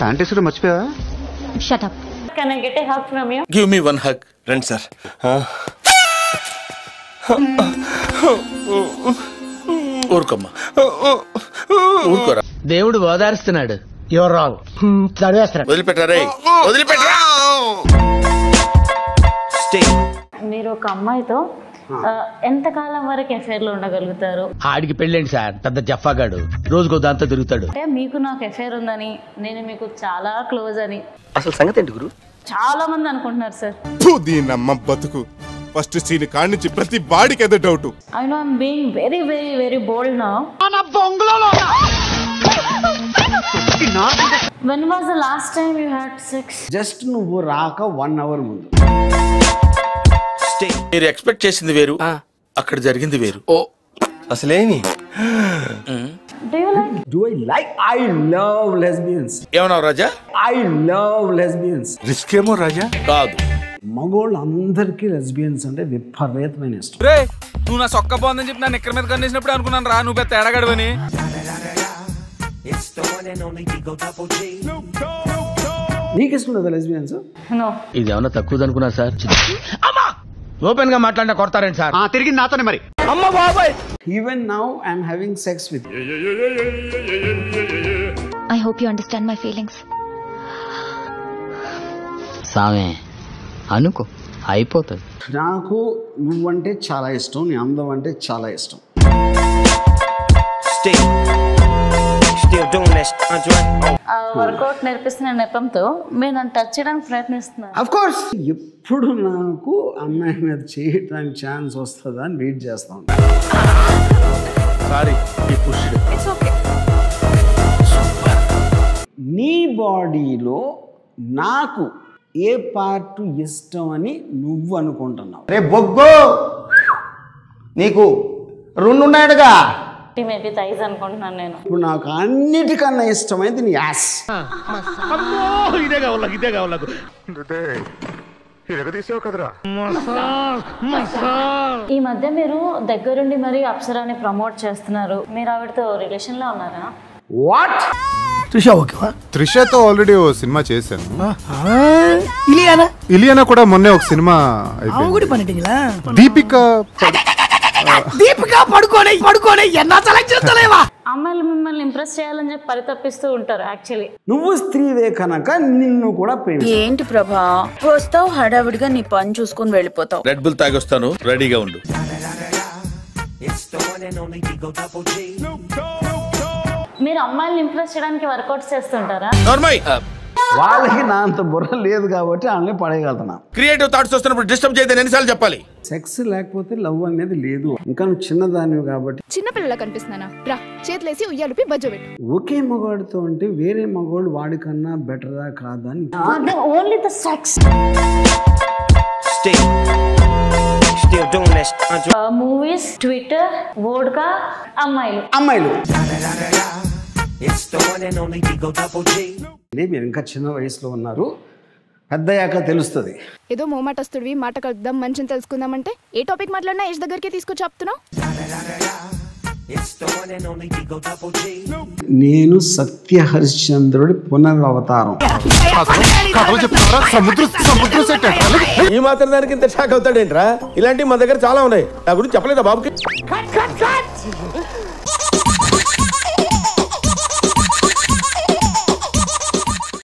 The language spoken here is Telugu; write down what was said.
శానిటైజర్ మర్చిపోయావా shut up Can I get a hug from you? Give me one hug రండి సార్ ఊరుకోమ్మా ఊరుకోరా దేవుడు ఓదారుస్తున్నాడు యువర్ రాంగ్ చదివేస్తాడు వదిలిపెట్టారే వదిలిపెట్టరా స్టే మీరు ఒక అమ్మాయితో ఆ, ఎంతకాలం వరకు ఎఫైర్ లో ఉండగలుగుతారు ఆడికి పెళ్ళండి సార్ పెద్ద జఫాగాడు రోజుకో దాంతో తిరుగుతాడు అంటే మీకు నాకు ఎఫైర్ ఉందని నేను మీకు చాలా క్లోజ్ అని అసలు సంగతి ఏంటి గురు చాలా మంది అనుకుంటున్నారు సార్ దీనమ్మ బతుకు ఫస్ట్ సీన్ కాడి నుంచి ప్రతి బాడీకి ఏదో doubt I know I'm being very very very bold నా when was the last time you had sex just నువ్వు రాక వన్ అవర్ ముందు స్టే మీరు ఎక్స్పెక్ట్ చేసింది వేరు అక్కడ జరిగింది వేరు ఓ అసలేమి do you like do I like I love lesbians ఏమన్నావు Raja I love lesbians risk ఏమో రాజా కాదు మగోళ్ళు అందరికీ లెస్బియన్స్ అంటే విపరీతమైన ఇష్టం రే నువ్వు నా సొక్క బాగుందని చెప్పి నన్ను ఎక్కడ మీద కన్నేసినప్పుడు అనుకున్నాను రా నువ్వు పెద్ద తేడాగడవని నీకు ఇష్టం లేదా లెస్బియన్స్ నో ఇది ఏమన్నా తక్కువ అనుకున్నారు సార్ అమ్మా ఓపెన్ గా మాట్లాడినా కొడతారండి సార్ ఆ, తిరిగి నాతోనే మరి even now I'm having sex with I hope you understand my feelings సామే అనుకో అయిపోతుంది నాకు నువ్వంటే చాలా ఇష్టం నీ అందం అంటే చాలా ఇష్టం stay still doing that Andre workout నేర్పిస్తున్న నెపంతో మీరు నన్ను టచ్ చేయడానికి ప్రయత్నిస్తున్నారు అఫ్ కోర్స్ ఎప్పుడు నాకు అమ్మాయి మీద చేయడానికి ఛాన్స్ వస్తుందా అని వెయిట్ చేస్తా ఉంటాను సారీ ఈ పుష్ నీ బాడీలో నాకు ఏ పార్ట్ ఇష్టం అని నువ్వు అనుకుంటున్నావు రే బొగ్గు నీకు రెండు ఉన్నాడుగా మేబీ థైజ్ అనుకుంటున్నాను నేను ఇప్పుడు నాకు అన్నిటికన్నా ఇష్టమైంది నీ యాస్ ఇదే కావాలి ఇదే కావాలి ఈ మధ్య మీరు దగ్గరుండి మరి అప్సరాని ప్రమోట్ చేస్తున్నారు మీరు ఆవిడతో రిలేషన్ లో ఉన్నారా వాట్ త్రిషతో ఆల్రెడీ ఓ సినిమా చేశాను ఇలియానా కూడా మొన్నే ఒక సినిమా అయిపోయింది దీపిక అమ్మాయిలు మిమ్మల్ని ఇంప్రెస్ చేయాలని చెప్పి పరితపిస్తూ ఉంటారు యాక్చువల్లీ నువ్వు స్త్రీవే కనుక నిన్ను కూడా ప్రేమి ఏంటి ప్రభా వస్తావు హడావిడిగా నీ పని చూసుకొని వెళ్ళిపోతావు రెడ్ బుల్ తాగొస్తాను రెడీగా ఉండు మీరు అమ్మాయిల్ని ఇంప్రెస్ చేయడానికి వర్కౌట్స్ చేస్తుంటారా నార్మల్ వాళ్ళకి నా అంత బుర్ర లేదు కాబట్టి వాళ్ళని పడేయగలుగుతున్నా క్రియేటివ్ థాట్స్ వస్తున్నప్పుడు డిస్టర్బ్ చేయదని ఎన్నిసార్లు చెప్పాలి సెక్స్ లేకపోతే లవ్ అనేది లేదు ఇంకా నువ్వు చిన్నదానివి కాబట్టి చిన్నపిల్లలా కనిపిస్తున్నానా రా చేతులేసి ఉయ్యాలుపి బజ్జో పెట్టు ఒకే మగవాడితో అంటే వేరే మగవాడు వాడికన్నా బెటరా కాదా అని only the sex stay still doing that Andre movies Twitter vodka అమ్మాయిలు అమ్మాయిలు లే, మీరు ఇంకా చిన్న వయసులో ఉన్నారు పెద్దయ్యాక తెలుస్తుంది ఏదో మోమాటస్తుడివి మాట కలుద్దాం మంచిని తెలుసుకుందామంటే ఏ టాపిక్ మాట్లాడినా ఏజ్ దగ్గరికి తీసుకొచ్చి చెప్తున్నావు నేను సత్య హరిశ్చంద్రుడి పునరవతారం కథలు చెప్తున్నారా సముద్ర సముద్ర సెట్ ఈ మాత్రం దానికి ఇంత షాక్ అవుతాడేంట్రా ఇలాంటివి మా దగ్గర చాలా ఉన్నాయి నా గురించి చెప్పలేదా బాబుకి